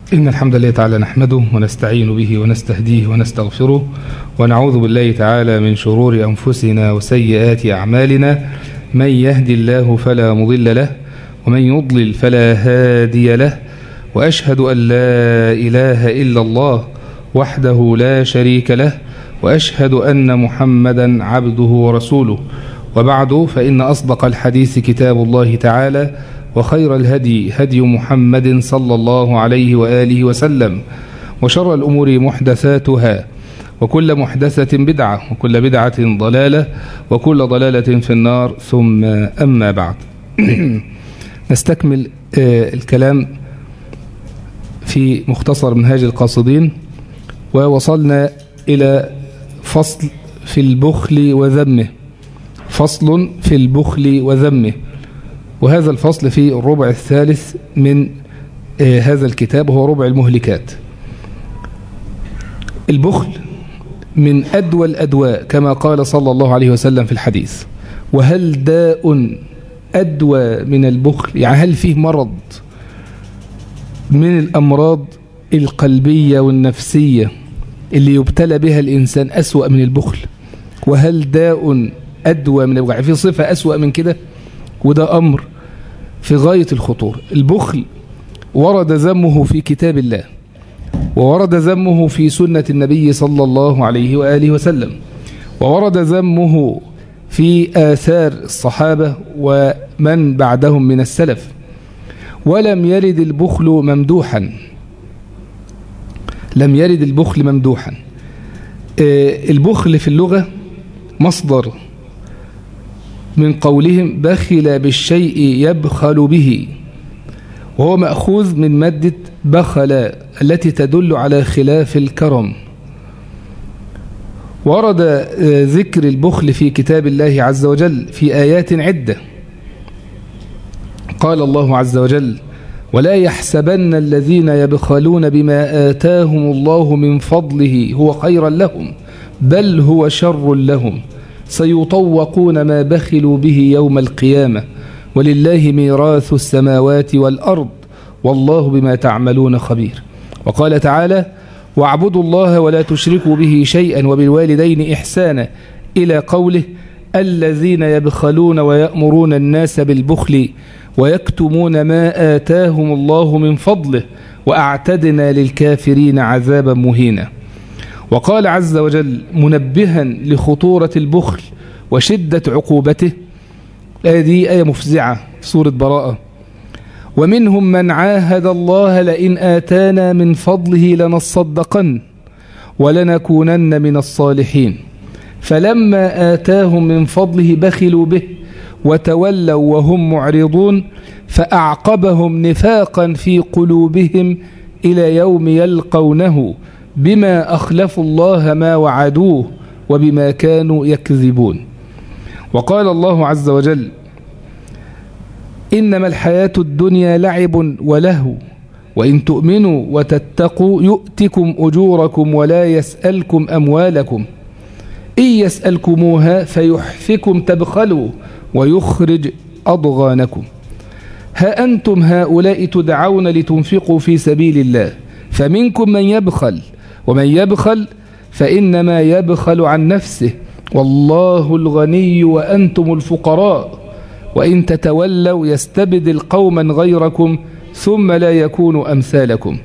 إن الحمد لله تعالى نحمده ونستعين به ونستهديه ونستغفره ونعوذ بالله تعالى من شرور أنفسنا وسيئات أعمالنا من يهدي الله فلا مضل له ومن يضلل فلا هادي له وأشهد أن لا إله إلا الله وحده لا شريك له وأشهد أن محمدا عبده ورسوله وبعد فإن أصدق الحديث كتاب الله تعالى وخير الهدي هدي محمد صلى الله عليه وآله وسلم وشر الأمور محدثاتها وكل محدثة بدعة وكل بدعة ضلالة وكل ضلالة في النار ثم أما بعد نستكمل الكلام في مختصر منهاج القاصدين ووصلنا إلى فصل في البخل وذمه فصل في البخل وذمه وهذا الفصل في الربع الثالث من هذا الكتاب هو ربع المهلكات البخل من أدوى الأدواء كما قال صلى الله عليه وسلم في الحديث وهل داء أدوى من البخل يعني هل فيه مرض من الأمراض القلبية والنفسية اللي يبتلى بها الإنسان أسوأ من البخل وهل داء أدوى من البخل في صفة أسوأ من كده وده أمر في غاية الخطور البخل ورد ذمه في كتاب الله وورد ذمه في سنة النبي صلى الله عليه وآله وسلم وورد ذمه في آثار الصحابة ومن بعدهم من السلف ولم يرد البخل ممدوحا لم يرد البخل ممدوحا البخل في اللغة مصدر من قولهم بخل بالشيء يبخل به وهو مأخوذ من مادة بخل التي تدل على خلاف الكرم ورد ذكر البخل في كتاب الله عز وجل في آيات عدة قال الله عز وجل ولا يحسبن الذين يبخلون بما آتاهم الله من فضله هو خيرا لهم بل هو شر لهم سيطوقون ما بخلوا به يوم القيامة ولله ميراث السماوات والأرض والله بما تعملون خبير وقال تعالى واعبدوا الله ولا تشركوا به شيئا وبالوالدين إحسانا إلى قوله الذين يبخلون ويأمرون الناس بالبخل ويكتمون ما آتاهم الله من فضله وأعتدنا للكافرين عذابا مهينا وقال عز وجل منبها لخطورة البخل وشدة عقوبته هذه آية مفزعة في سورة براءة ومنهم من عاهد الله لئن آتانا من فضله لنصدقن ولنكونن من الصالحين فلما آتاهم من فضله بخلوا به وتولوا وهم معرضون فأعقبهم نفاقا في قلوبهم إلى يوم يلقونه بما أخلفوا الله ما وعدوه وبما كانوا يكذبون وقال الله عز وجل إنما الحياة الدنيا لعب ولهو وإن تؤمنوا وتتقوا يؤتكم أجوركم ولا يسألكم أموالكم إن يسألكموها فيحفكم تبخلوا ويخرج أضغانكم ها أنتم هؤلاء تدعون لتنفقوا في سبيل الله فمنكم من يبخل ومن يبخل فإنما يبخل عن نفسه والله الغني وأنتم الفقراء وإن تتولوا يستبدل قوما غيركم ثم لا يكون أمثالكم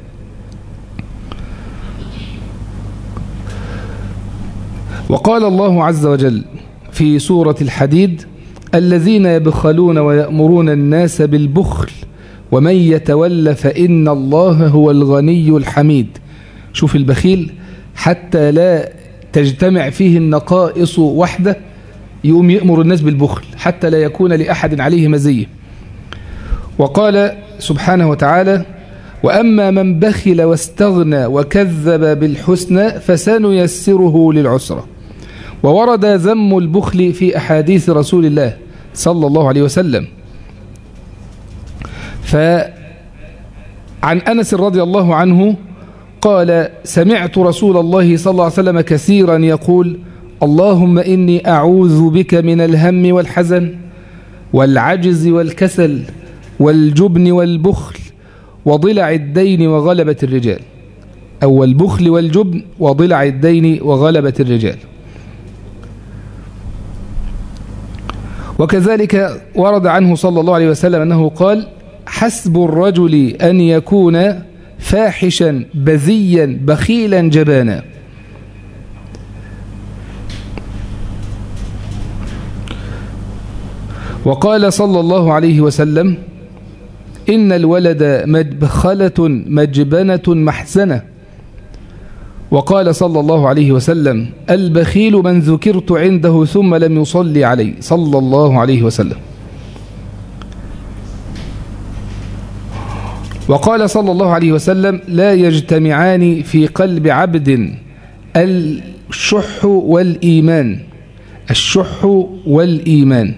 وقال الله عز وجل في سورة الحديد الذين يبخلون ويأمرون الناس بالبخل ومن يتول فإن الله هو الغني الحميد شوف البخيل حتى لا تجتمع فيه النقائص وحده يقوم يأمر الناس بالبخل حتى لا يكون لأحد عليه مزية وقال سبحانه وتعالى وأما من بخل واستغنى وكذب بالحسنى فسنيسره للعسرة وورد ذم البخل في أحاديث رسول الله صلى الله عليه وسلم فعن أنس رضي الله عنه قال سمعت رسول الله صلى الله عليه وسلم كثيرا يقول اللهم إني أعوذ بك من الهم والحزن والعجز والكسل والجبن والبخل وضلع الدين وغلبة الرجال أو البخل والجبن وضلع الدين وغلبة الرجال وكذلك ورد عنه صلى الله عليه وسلم أنه قال حسب الرجل أن يكون فاحشا بذيا بخيلا جبانا وقال صلى الله عليه وسلم إن الولد مدبخلة مجبنة محزنة وقال صلى الله عليه وسلم البخيل من ذكرت عنده ثم لم يصلي عليه صلى الله عليه وسلم وقال صلى الله عليه وسلم لا يجتمعان في قلب عبد الشح والإيمان الشح والإيمان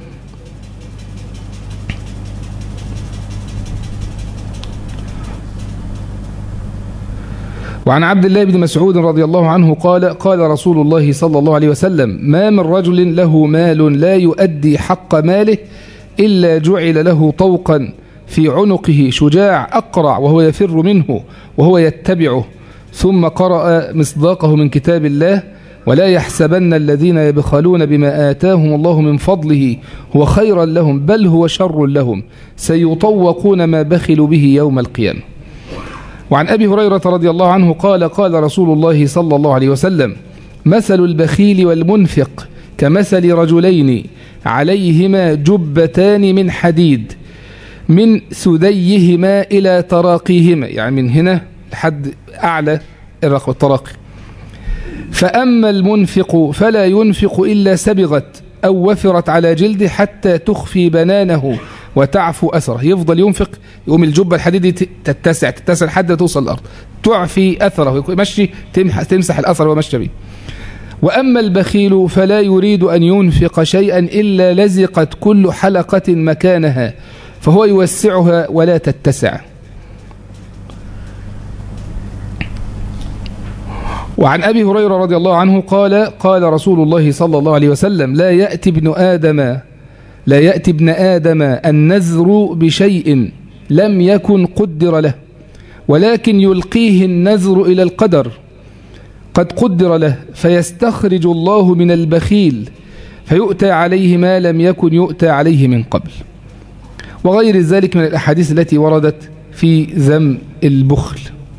وعن عبد الله بن مسعود رضي الله عنه قال قال رسول الله صلى الله عليه وسلم ما من رجل له مال لا يؤدي حق ماله إلا جعل له طوقا في عنقه شجاع أقرع وهو يفر منه وهو يتبعه ثم قرأ مصداقه من كتاب الله ولا يحسبن الذين يبخلون بما آتاهم الله من فضله هو خيرا لهم بل هو شر لهم سيطوقون ما بخلوا به يوم القيامة وعن أبي هريرة رضي الله عنه قال قال رسول الله صلى الله عليه وسلم مثل البخيل والمنفق كمثل رجلين عليهما جبتان من حديد من سديهما إلى تراقيهما يعني من هنا لحد أعلى التراقي فأما المنفق فلا ينفق إلا سبغت أو وفرت على جلده حتى تخفي بنانه وتعفو أثره يفضل ينفق يقوم الجبة الحديدي تتسع تتسع لحد توصل الأرض تعفي أثره يمشي تمسح الأثر ومشي به وأما البخيل فلا يريد أن ينفق شيئا إلا لزقت كل حلقة مكانها فهو يوسعها ولا تتسع وعن أبي هريرة رضي الله عنه قال قال رسول الله صلى الله عليه وسلم لا يأتي ابن آدم لا يأتي ابن آدم النذر بشيء لم يكن قدر له ولكن يلقيه النذر إلى القدر قد قدر له فيستخرج الله من البخيل فيؤتى عليه ما لم يكن يؤتى عليه من قبل وغير ذلك من الأحاديث التي وردت في ذم البخل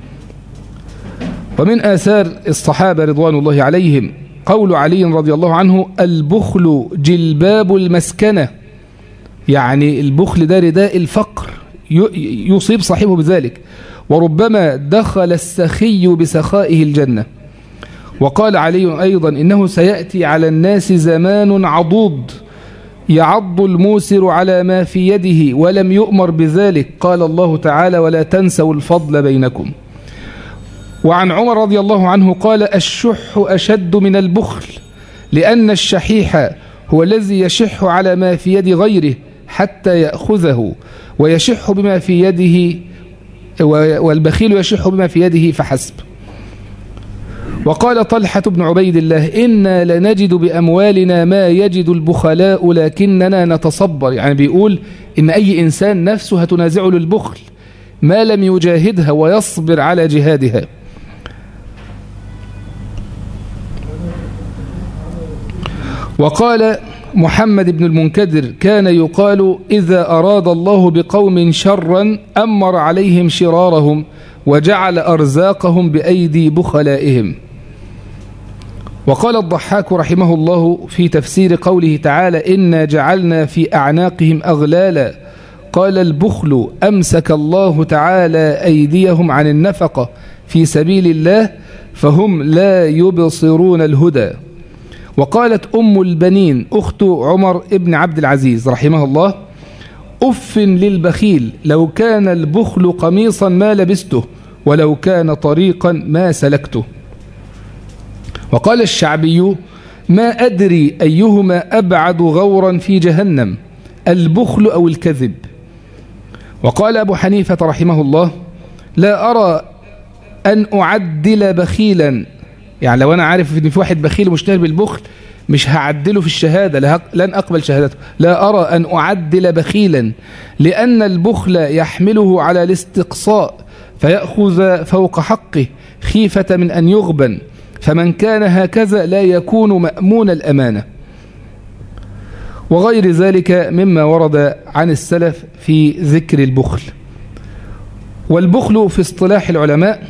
ومن آثار الصحابة رضوان الله عليهم قول علي رضي الله عنه البخل جلباب المسكنة يعني البخل ده رداء الفقر يصيب صاحبه بذلك وربما دخل السخي بسخائه الجنة وقال علي أيضا إنه سيأتي على الناس زمان عضوض يعض الموسر على ما في يده ولم يؤمر بذلك قال الله تعالى ولا تنسوا الفضل بينكم وعن عمر رضي الله عنه قال الشح أشد من البخل لأن الشحيح هو الذي يشح على ما في يد غيره حتى يأخذه ويشح بما في يده والبخيل يشح بما في يده فحسب وقال طلحة بن عبيد الله إنا لنجد بأموالنا ما يجد البخلاء لكننا نتصبر يعني بيقول إن أي إنسان نفسه هتنازعه للبخل ما لم يجاهدها ويصبر على جهادها وقال محمد بن المنكدر كان يقال إذا أراد الله بقوم شرا أمر عليهم شرارهم وجعل أرزاقهم بأيدي بخلائهم وقال الضحاك رحمه الله في تفسير قوله تعالى إنا جعلنا في أعناقهم أغلالا قال البخل أمسك الله تعالى أيديهم عن النفقة في سبيل الله فهم لا يبصرون الهدى وقالت أم البنين أخت عمر ابن عبد العزيز رحمه الله أف للبخيل لو كان البخل قميصا ما لبسته ولو كان طريقا ما سلكته وقال الشعبي ما أدري أيهما أبعد غورا في جهنم البخل أو الكذب وقال أبو حنيفة رحمه الله لا أرى أن أعدل بخيلا يعني لو أنا عارف أن في واحد بخيل مشتهر بالبخل مش هعدله في الشهادة لن أقبل شهادته لا أرى أن أعدل بخيلا لأن البخل يحمله على الاستقصاء فيأخذ فوق حقه خيفة من أن يغبن فمن كان هكذا لا يكون مأمون الأمانة وغير ذلك مما ورد عن السلف في ذكر البخل والبخل في اصطلاح العلماء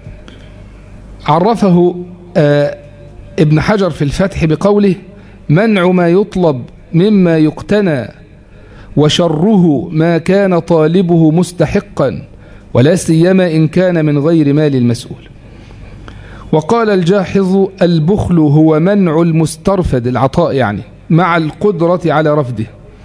عرفه آه ابن حجر في الفتح بقوله منع ما يطلب مما يقتنى وشره ما كان طالبه مستحقا ولا سيما إن كان من غير مال المسؤول وقال الجاحظ البخل هو منع المسترفد العطاء يعني مع القدرة على رفده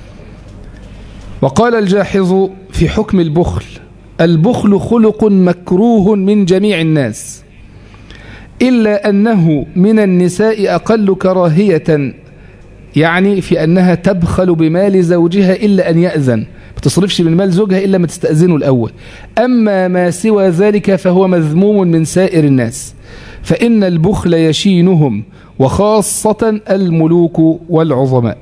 وقال الجاحظ في حكم البخل البخل خلق مكروه من جميع الناس إلا أنه من النساء أقل كراهية يعني في أنها تبخل بمال زوجها إلا أن يأذن ما تصرفش من مال زوجها إلا ما تستأذنه الأول أما ما سوى ذلك فهو مذموم من سائر الناس فإن البخل يشينهم وخاصة الملوك والعظماء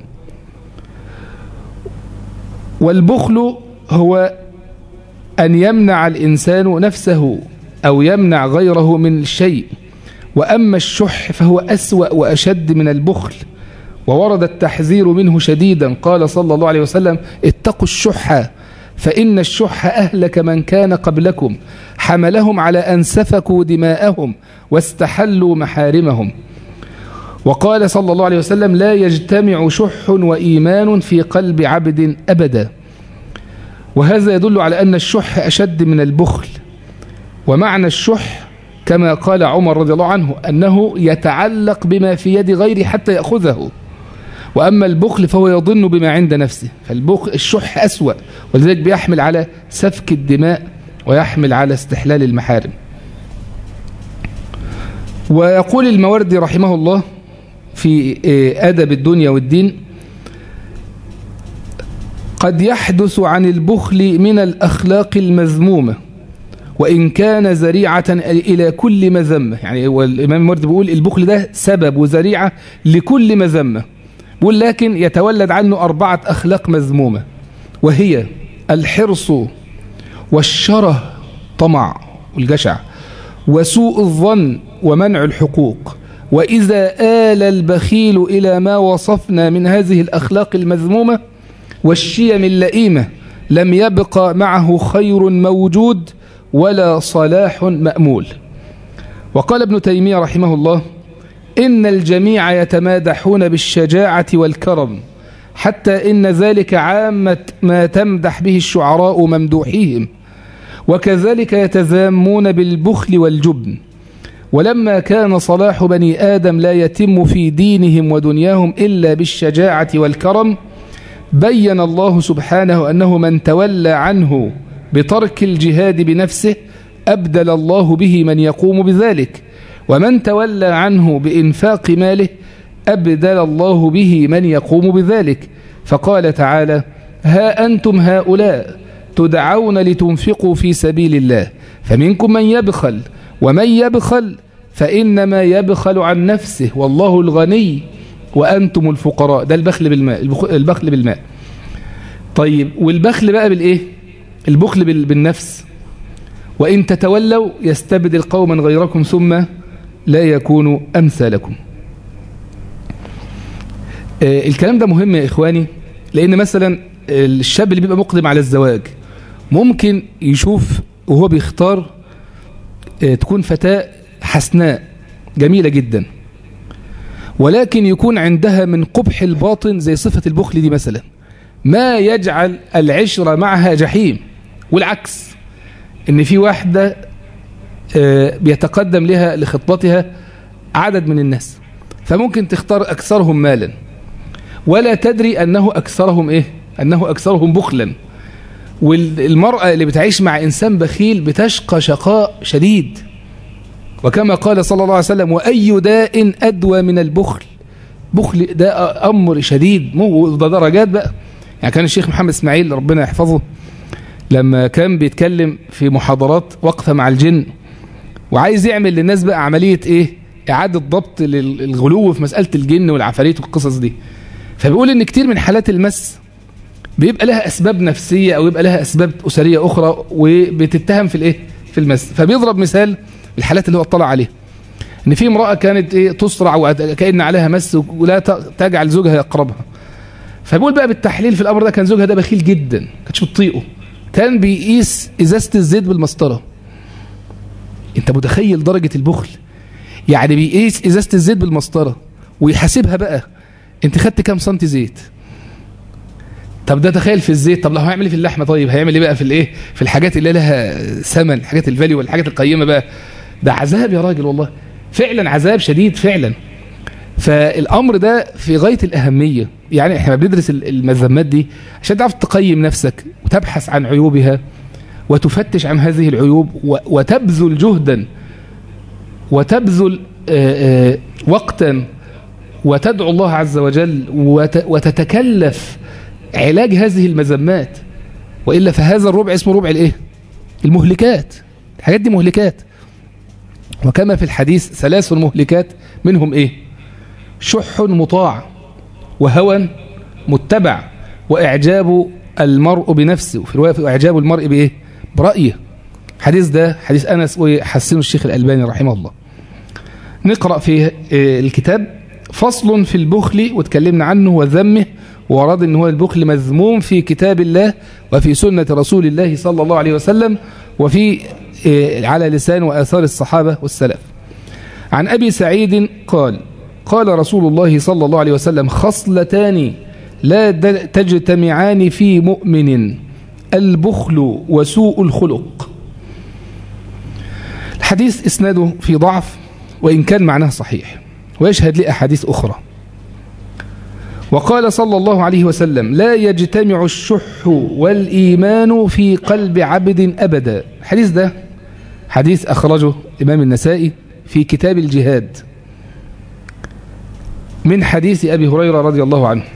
والبخل هو أن يمنع الإنسان نفسه أو يمنع غيره من الشيء وأما الشح فهو أسوأ وأشد من البخل وورد التحذير منه شديدا قال صلى الله عليه وسلم اتقوا الشح فإن الشح أهلك من كان قبلكم حملهم على أن سفكوا دماءهم واستحلوا محارمهم وقال صلى الله عليه وسلم لا يجتمع شح وإيمان في قلب عبد أبدا وهذا يدل على أن الشح أشد من البخل ومعنى الشح كما قال عمر رضي الله عنه أنه يتعلق بما في يد غيره حتى يأخذه وأما البخل فهو يظن بما عند نفسه فالبخل الشح أسوأ ولذلك بيحمل على سفك الدماء ويحمل على استحلال المحارم ويقول الموردي رحمه الله في أدب الدنيا والدين قد يحدث عن البخل من الأخلاق المذمومة وإن كان ذريعة إلى كل مذمة يعني والإمام الموردي بيقول البخل ده سبب وذريعة لكل مذمة بيقول لكن يتولد عنه أربعة أخلاق مذمومة وهي الحرص والشره طمع والجشع وسوء الظن ومنع الحقوق وإذا آل البخيل إلى ما وصفنا من هذه الأخلاق المذمومة والشيم اللئيمة لم يبق معه خير موجود ولا صلاح مأمول وقال ابن تيمية رحمه الله إن الجميع يتمادحون بالشجاعة والكرم حتى إن ذلك عامة ما تمدح به الشعراء ممدوحيهم وكذلك يتذامون بالبخل والجبن ولما كان صلاح بني آدم لا يتم في دينهم ودنياهم إلا بالشجاعة والكرم بين الله سبحانه أنه من تولى عنه بترك الجهاد بنفسه أبدل الله به من يقوم بذلك ومن تولى عنه بإنفاق ماله أبدل الله به من يقوم بذلك فقال تعالى ها أنتم هؤلاء تدعون لتنفقوا في سبيل الله فمنكم من يبخل ومن يبخل فإنما يبخل عن نفسه والله الغني وأنتم الفقراء ده البخل بالماء البخل بالماء طيب والبخل بقى بالإيه البخل بالنفس وإن تتولوا يستبدل قوما غيركم ثم لا يكونوا أمثالكم آه الكلام ده مهم يا إخواني لأن مثلا الشاب اللي بيبقى مقدم على الزواج ممكن يشوف وهو بيختار آه تكون فتاة حسناء جميلة جدا ولكن يكون عندها من قبح الباطن زي صفة البخل دي مثلا ما يجعل العشرة معها جحيم والعكس ان في واحدة بيتقدم لها لخطبتها عدد من الناس فممكن تختار أكثرهم مالا ولا تدري أنه أكثرهم إيه أنه أكثرهم بخلا والمرأة اللي بتعيش مع إنسان بخيل بتشقى شقاء شديد وكما قال صلى الله عليه وسلم وأي داء أدوى من البخل بخل ده أمر شديد مو ده درجات بقى يعني كان الشيخ محمد اسماعيل ربنا يحفظه لما كان بيتكلم في محاضرات وقفة مع الجن وعايز يعمل للناس بقى عملية ايه إعادة ضبط للغلو في مسألة الجن والعفاريت والقصص دي فبيقول إن كتير من حالات المس بيبقى لها أسباب نفسية أو يبقى لها أسباب أسرية أخرى وبتتهم في الإيه في المس فبيضرب مثال الحالات اللي هو اطلع عليها ان في امراه كانت ايه تصرع وكان عليها مس ولا تجعل زوجها يقربها فبيقول بقى بالتحليل في الامر ده كان زوجها ده بخيل جدا ما كانش بتطيقه كان بيقيس ازازه الزيت بالمسطره انت متخيل درجه البخل يعني بيقيس ازازه الزيت بالمسطره ويحاسبها بقى انت خدت كام سنتي زيت طب ده تخيل في الزيت طب لو هيعمل ايه في اللحمه طيب هيعمل ايه بقى في الايه في الحاجات اللي لها ثمن الحاجات الفاليو والحاجات القيمه بقى ده عذاب يا راجل والله فعلا عذاب شديد فعلا فالامر ده في غايه الاهميه يعني احنا بندرس المذمات دي عشان تعرف تقيم نفسك وتبحث عن عيوبها وتفتش عن هذه العيوب وتبذل جهدا وتبذل آآ آآ وقتا وتدعو الله عز وجل وتتكلف علاج هذه المذمات وإلا فهذا الربع اسمه ربع الايه المهلكات الحاجات دي مهلكات وكما في الحديث ثلاث مهلكات منهم ايه شح مطاع وهوى متبع واعجاب المرء بنفسه وفي روايه واعجاب المرء بايه برايه حديث ده حديث انس وحسنه الشيخ الالباني رحمه الله نقرا في الكتاب فصل في البخل وتكلمنا عنه وذمه وورد ان هو البخل مذموم في كتاب الله وفي سنة رسول الله صلى الله عليه وسلم وفي على لسان وآثار الصحابة والسلف عن أبي سعيد قال قال رسول الله صلى الله عليه وسلم خصلتان لا تجتمعان في مؤمن البخل وسوء الخلق الحديث اسناده في ضعف وإن كان معناه صحيح ويشهد لأحاديث أخرى وقال صلى الله عليه وسلم لا يجتمع الشح والإيمان في قلب عبد أبدا الحديث ده حديث أخرجه إمام النسائي في كتاب الجهاد من حديث أبي هريرة رضي الله عنه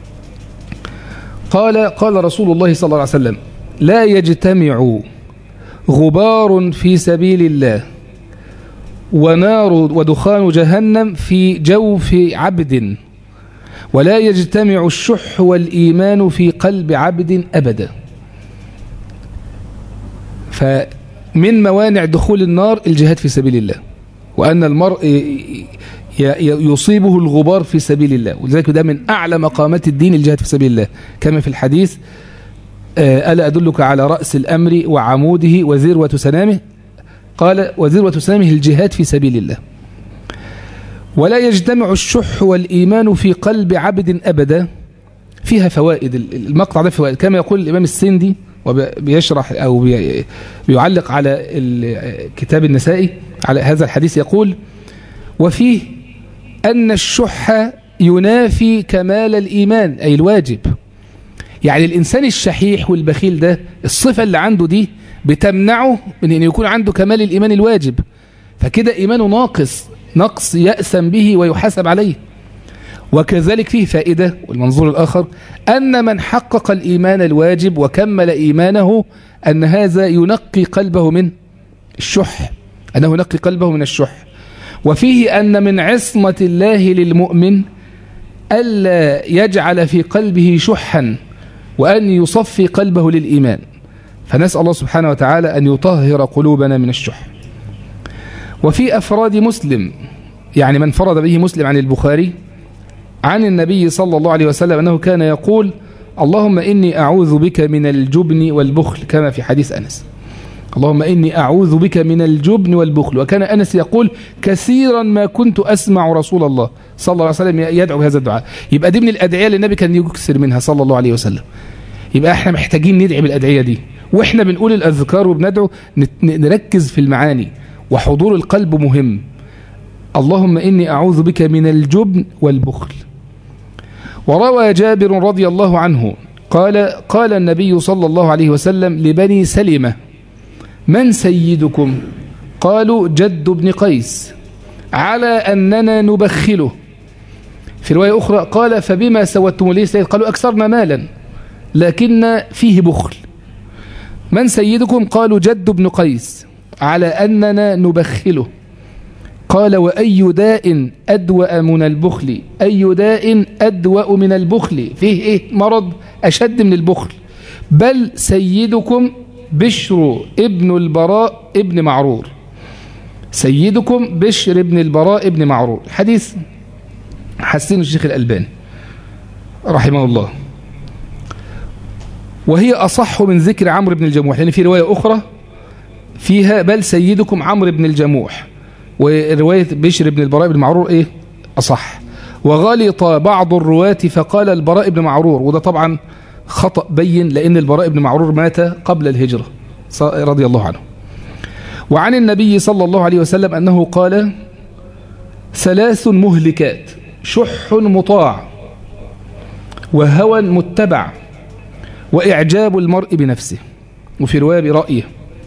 قال قال رسول الله صلى الله عليه وسلم لا يجتمع غبار في سبيل الله ونار ودخان جهنم في جوف عبد ولا يجتمع الشح والإيمان في قلب عبد أبدا فمن موانع دخول النار الجهاد في سبيل الله وأن المرء يصيبه الغبار في سبيل الله ولذلك ده من أعلى مقامات الدين الجهاد في سبيل الله كما في الحديث ألا أدلك على رأس الأمر وعموده وذروة سنامه قال وذروة سنامه الجهاد في سبيل الله ولا يجتمع الشح والإيمان في قلب عبد أبدا فيها فوائد المقطع ده فوائد كما يقول الإمام السندي وبيشرح أو بيعلق على كتاب النسائي على هذا الحديث يقول وفيه أن الشح ينافي كمال الإيمان أي الواجب يعني الإنسان الشحيح والبخيل ده الصفة اللي عنده دي بتمنعه من أن يكون عنده كمال الإيمان الواجب فكده إيمانه ناقص نقص يأسم به ويحاسب عليه وكذلك فيه فائدة والمنظور الآخر أن من حقق الإيمان الواجب وكمل إيمانه أن هذا ينقي قلبه من الشح أنه ينقي قلبه من الشح وفيه أن من عصمة الله للمؤمن ألا يجعل في قلبه شحا وأن يصفي قلبه للإيمان فنسأل الله سبحانه وتعالى أن يطهر قلوبنا من الشح وفي أفراد مسلم يعني من فرد به مسلم عن البخاري عن النبي صلى الله عليه وسلم أنه كان يقول اللهم إني أعوذ بك من الجبن والبخل كما في حديث أنس اللهم إني أعوذ بك من الجبن والبخل وكان أنس يقول كثيرا ما كنت أسمع رسول الله صلى الله عليه وسلم يدعو بهذا الدعاء يبقى دي من الأدعية اللي النبي كان يكثر منها صلى الله عليه وسلم يبقى احنا محتاجين ندعي بالأدعية دي واحنا بنقول الأذكار وبندعو نركز في المعاني وحضور القلب مهم اللهم إني أعوذ بك من الجبن والبخل وروى جابر رضي الله عنه قال قال النبي صلى الله عليه وسلم لبني سلمة من سيدكم قالوا جد بن قيس على أننا نبخله في رواية أخرى قال فبما سودتم لي سيد قالوا أكثرنا مالا لكن فيه بخل من سيدكم قالوا جد بن قيس على أننا نبخله قال وأي داء أدوأ من البخل أي داء أدوأ من البخل فيه إيه مرض أشد من البخل بل سيدكم بشر ابن البراء ابن معرور سيدكم بشر ابن البراء ابن معرور حديث حسين الشيخ الألباني رحمه الله وهي أصح من ذكر عمرو بن الجموح لأن في رواية أخرى فيها بل سيدكم عمرو بن الجموح ورواية بشر بن البراء بن معرور إيه أصح وغلط بعض الرواة فقال البراء بن معرور وده طبعا خطأ بين لأن البراء بن معرور مات قبل الهجرة رضي الله عنه وعن النبي صلى الله عليه وسلم أنه قال ثلاث مهلكات شح مطاع وهوى متبع وإعجاب المرء بنفسه وفي رواية برأيه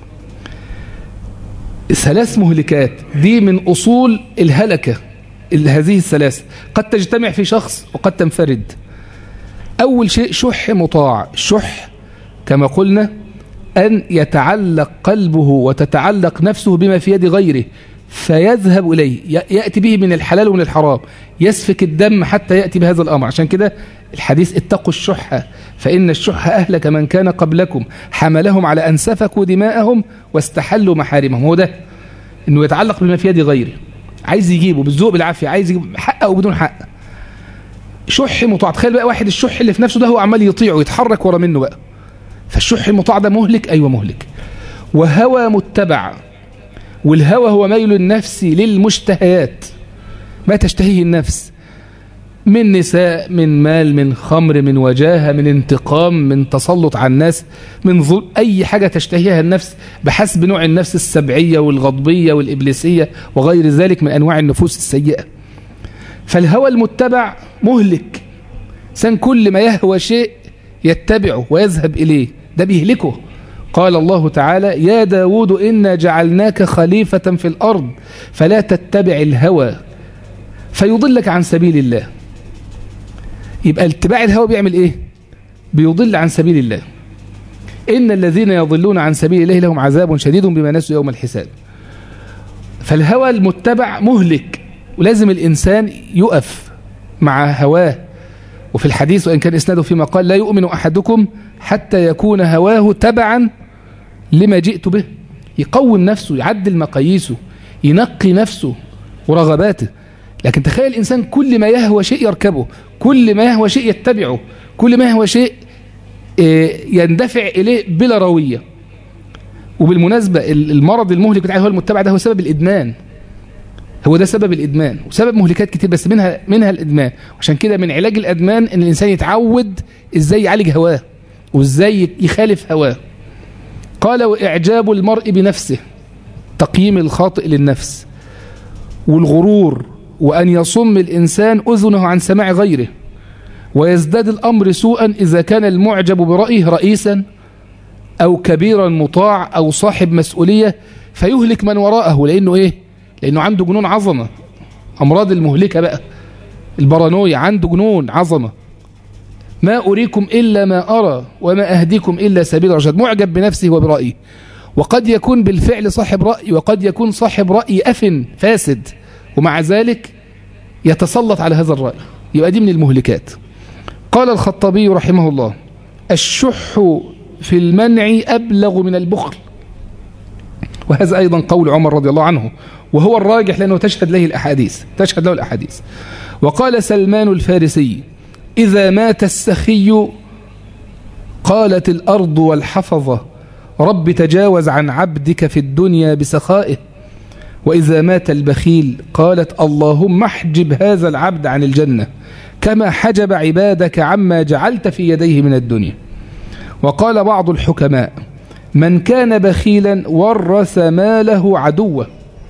ثلاث مهلكات دي من أصول الهلكة هذه الثلاث قد تجتمع في شخص وقد تنفرد أول شيء شح مطاع الشح كما قلنا أن يتعلق قلبه وتتعلق نفسه بما في يد غيره فيذهب إليه يأتي به من الحلال ومن الحرام يسفك الدم حتى يأتي بهذا الأمر عشان كده الحديث اتقوا الشح فإن الشح أهلك من كان قبلكم حملهم على أن سفكوا دماءهم واستحلوا محارمهم هو ده إنه يتعلق بما في يد غيره عايز يجيبه بالذوق بالعافية عايز يجيبه حق أو بدون حق شح مطاع تخيل بقى واحد الشح اللي في نفسه ده هو عمال يطيع ويتحرك ورا منه بقى فالشح المطاع ده مهلك أيوة مهلك وهوى متبع والهوى هو ميل النفس للمشتهيات ما تشتهيه النفس من نساء من مال من خمر من وجاهة من انتقام من تسلط على الناس من ظلم أي حاجة تشتهيها النفس بحسب نوع النفس السبعية والغضبية والإبليسية وغير ذلك من أنواع النفوس السيئة فالهوى المتبع مهلك سن كل ما يهوى شيء يتبعه ويذهب إليه ده بيهلكه قال الله تعالى يا داود إنا جعلناك خليفة في الأرض فلا تتبع الهوى فيضلك عن سبيل الله يبقى اتباع الهوى بيعمل ايه بيضل عن سبيل الله إن الذين يضلون عن سبيل الله لهم عذاب شديد بما نسوا يوم الحساب فالهوى المتبع مهلك ولازم الإنسان يقف مع هواه وفي الحديث وإن كان إسناده فيما قال لا يؤمن أحدكم حتى يكون هواه تبعا لما جئت به يقوم نفسه يعدل مقاييسه ينقي نفسه ورغباته لكن تخيل الإنسان كل ما يهوى شيء يركبه كل ما يهوى شيء يتبعه كل ما يهوى شيء يندفع إليه بلا روية وبالمناسبة المرض المهلك بتاعه هو المتبع ده هو سبب الإدمان هو ده سبب الإدمان وسبب مهلكات كتير بس منها منها الإدمان عشان كده من علاج الأدمان إن الإنسان يتعود إزاي يعالج هواه وإزاي يخالف هواه قال وإعجاب المرء بنفسه تقييم الخاطئ للنفس والغرور وأن يصم الإنسان أذنه عن سماع غيره ويزداد الأمر سوءا إذا كان المعجب برأيه رئيسا أو كبيرا مطاع أو صاحب مسؤولية فيهلك من وراءه لأنه إيه لأنه عنده جنون عظمة أمراض المهلكة بقى البرانويا عنده جنون عظمة ما أريكم إلا ما أرى وما أهديكم إلا سبيل الرشاد معجب بنفسه وبرأيه وقد يكون بالفعل صاحب رأي وقد يكون صاحب رأي أفن فاسد ومع ذلك يتسلط على هذا الرأي يبقى دي من المهلكات قال الخطابي رحمه الله الشح في المنع أبلغ من البخل وهذا أيضا قول عمر رضي الله عنه وهو الراجح لأنه تشهد له الأحاديث تشهد له الأحاديث وقال سلمان الفارسي إذا مات السخي قالت الأرض والحفظة رب تجاوز عن عبدك في الدنيا بسخائه وإذا مات البخيل قالت اللهم احجب هذا العبد عن الجنة كما حجب عبادك عما جعلت في يديه من الدنيا وقال بعض الحكماء من كان بخيلا ورث ماله عدوه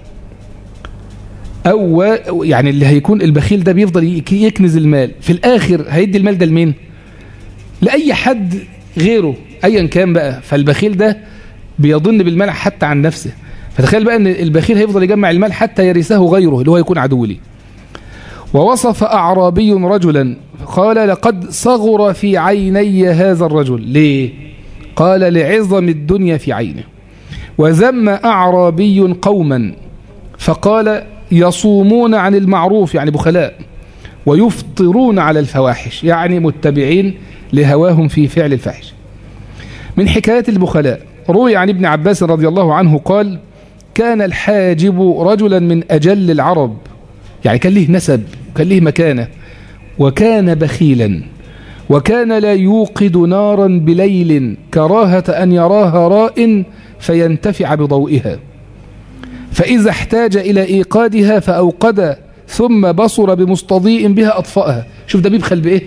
أو يعني اللي هيكون البخيل ده بيفضل يكنز المال في الآخر هيدي المال ده لمين لأي حد غيره أيا كان بقى فالبخيل ده بيظن بالمال حتى عن نفسه فتخيل بقى أن البخيل هيفضل يجمع المال حتى يرثه غيره اللي هو يكون عدو لي ووصف أعرابي رجلا قال لقد صغر في عيني هذا الرجل ليه قال لعظم الدنيا في عينه وذم أعرابي قوما فقال يصومون عن المعروف يعني بخلاء ويفطرون على الفواحش يعني متبعين لهواهم في فعل الفاحش من حكايات البخلاء روي عن ابن عباس رضي الله عنه قال كان الحاجب رجلا من أجل العرب يعني كان له نسب وكان له مكانة وكان بخيلا وكان لا يوقد نارا بليل كراهة أن يراها راء فينتفع بضوئها فإذا احتاج إلى إيقادها فأوقد ثم بصر بمستضيء بها أطفأها شوف ده بيبخل بإيه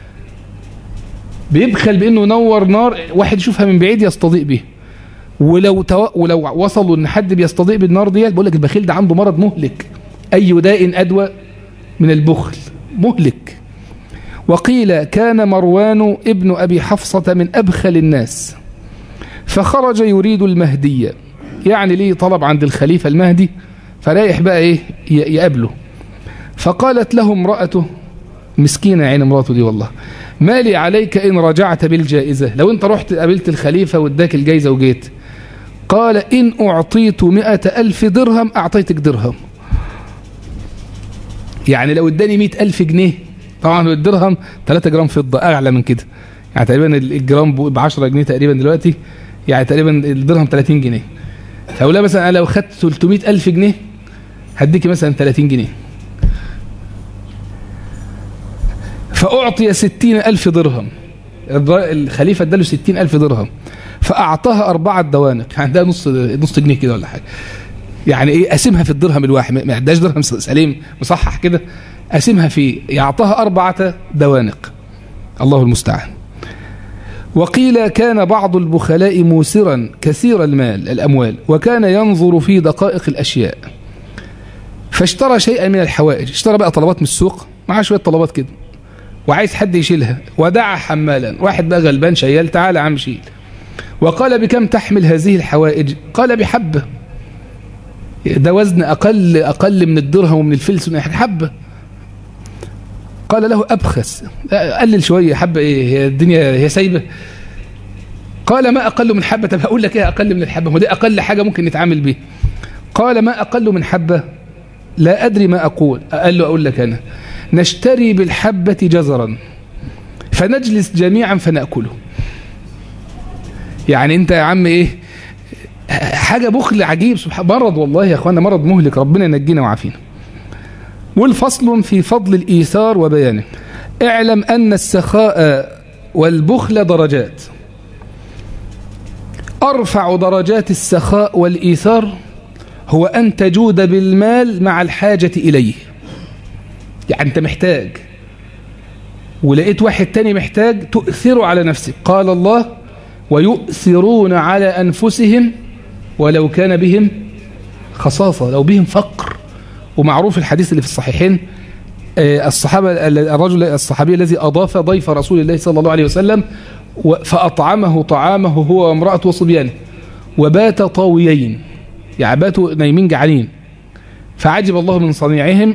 بيبخل بأنه نور نار واحد يشوفها من بعيد يستضيء به ولو تو... ولو وصلوا ان حد بيستضيء بالنار ديت بقول لك البخيل ده عنده مرض مهلك اي داء ادوى من البخل مهلك وقيل كان مروان ابن ابي حفصه من ابخل الناس فخرج يريد المهديه يعني ليه طلب عند الخليفه المهدي فرايح بقى ايه يقابله فقالت له امراته مسكينه عين امراته دي والله ما لي عليك ان رجعت بالجائزه لو انت رحت قابلت الخليفه واداك الجائزه وجيت قال إن أعطيت مئة ألف درهم أعطيتك درهم يعني لو اداني مئة ألف جنيه طبعا الدرهم 3 جرام فضة أعلى من كده يعني تقريبا الجرام ب 10 جنيه تقريبا دلوقتي يعني تقريبا الدرهم 30 جنيه فأقول مثلا أنا لو خدت 300 ألف جنيه هديكي مثلا 30 جنيه فأعطي 60 ألف درهم الخليفة اداله 60 ألف درهم فأعطاها أربعة دوانق يعني ده نص نص جنيه كده ولا حاجة يعني إيه قسمها في الدرهم الواحد ما عندهاش درهم سليم مصحح كده قسمها في يعطاها أربعة دوانق الله المستعان وقيل كان بعض البخلاء موسرا كثير المال الأموال وكان ينظر في دقائق الأشياء فاشترى شيئا من الحوائج اشترى بقى طلبات من السوق معاه شوية طلبات كده وعايز حد يشيلها ودعا حمالا واحد بقى غلبان شيال تعالى عم شيل وقال بكم تحمل هذه الحوائج قال بحبة ده وزن أقل أقل من الدرهم ومن الفلس حبة قال له أبخس قلل شوية حبة إيه هي الدنيا هي سايبة قال ما أقل من حبة طب هقول لك إيه أقل من الحبة ودي أقل حاجة ممكن نتعامل به قال ما أقل من حبة لا أدري ما أقول قال له أقول لك أنا نشتري بالحبة جزرا فنجلس جميعا فنأكله يعني انت يا عم ايه حاجة بخل عجيب سبحان مرض والله يا اخوانا مرض مهلك ربنا ينجينا وعافينا والفصل في فضل الإيثار وبيانه اعلم أن السخاء والبخل درجات أرفع درجات السخاء والإيثار هو أن تجود بالمال مع الحاجة إليه يعني أنت محتاج ولقيت واحد تاني محتاج تؤثره على نفسك قال الله ويؤثرون على أنفسهم ولو كان بهم خصاصة لو بهم فقر ومعروف الحديث اللي في الصحيحين الصحابة الرجل الصحابي الذي أضاف ضيف رسول الله صلى الله عليه وسلم فأطعمه طعامه هو وامرأته وصبيانه وبات طاويين يعني باتوا نايمين جعانين فعجب الله من صنيعهم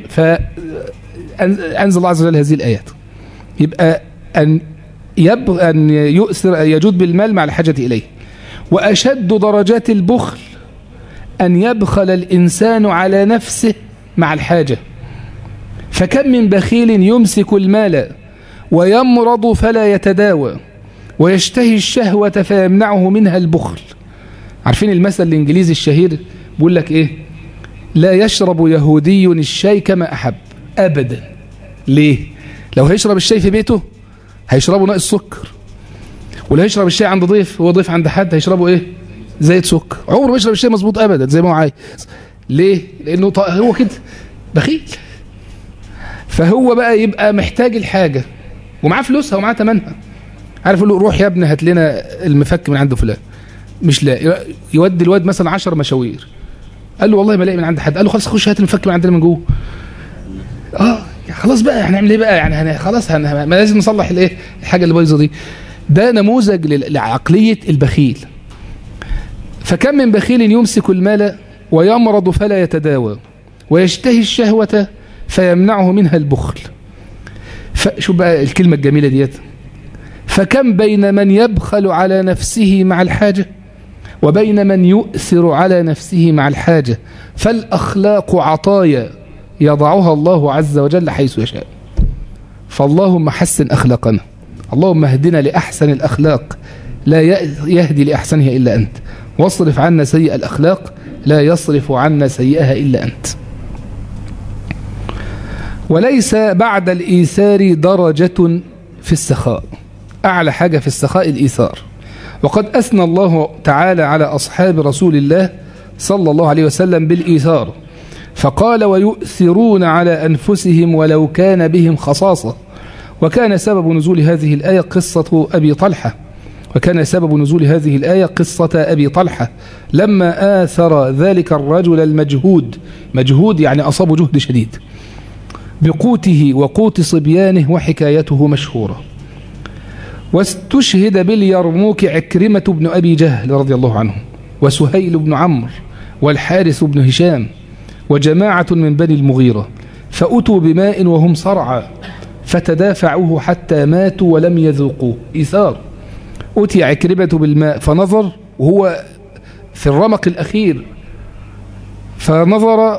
فأنزل الله عز وجل هذه الآيات يبقى أن يب أن يؤثر يجود بالمال مع الحاجة إليه وأشد درجات البخل أن يبخل الإنسان على نفسه مع الحاجة فكم من بخيل يمسك المال ويمرض فلا يتداوى ويشتهي الشهوة فيمنعه منها البخل عارفين المثل الإنجليزي الشهير بيقول لك إيه لا يشرب يهودي الشاي كما أحب أبدا ليه لو هيشرب الشاي في بيته هيشربوا ناقص سكر ولو هيشرب الشاي عند ضيف هو ضيف عند حد هيشربوا ايه زيت سكر عمره ما يشرب الشاي مظبوط ابدا زي ما هو عايز ليه لانه هو كده بخيل فهو بقى يبقى محتاج الحاجه ومعاه فلوسها ومعاه ثمنها عارف يقول له روح يا ابني هات لنا المفك من عند فلان مش لا يودي الواد مثلا 10 مشاوير قال له والله ما لاقي من عند حد قال له خلاص خش هات المفك من عندنا من جوه اه خلاص بقى هنعمل ايه بقى يعني هن... خلاص هن... ما لازم نصلح الايه الحاجه اللي بايظه دي ده نموذج لعقليه البخيل فكم من بخيل يمسك المال ويمرض فلا يتداوى ويشتهي الشهوة فيمنعه منها البخل فشو بقى الكلمة الجميلة ديت فكم بين من يبخل على نفسه مع الحاجة وبين من يؤثر على نفسه مع الحاجة فالأخلاق عطايا يضعها الله عز وجل حيث يشاء فاللهم حسن أخلاقنا اللهم اهدنا لأحسن الأخلاق لا يهدي لأحسنها إلا أنت واصرف عنا سيء الأخلاق لا يصرف عنا سيئها إلا أنت وليس بعد الإيثار درجة في السخاء أعلى حاجة في السخاء الإيثار وقد أثنى الله تعالى على أصحاب رسول الله صلى الله عليه وسلم بالإيثار فقال ويؤثرون على أنفسهم ولو كان بهم خصاصة وكان سبب نزول هذه الآية قصة أبي طلحة وكان سبب نزول هذه الآية قصة أبي طلحة لما آثر ذلك الرجل المجهود مجهود يعني أصاب جهد شديد بقوته وقوت صبيانه وحكايته مشهورة واستشهد باليرموك عكرمة بن أبي جهل رضي الله عنه وسهيل بن عمرو والحارث بن هشام وجماعة من بني المغيرة فأتوا بماء وهم صرعى فتدافعوه حتى ماتوا ولم يذوقوه إيثار أتي عكرمة بالماء فنظر وهو في الرمق الأخير فنظر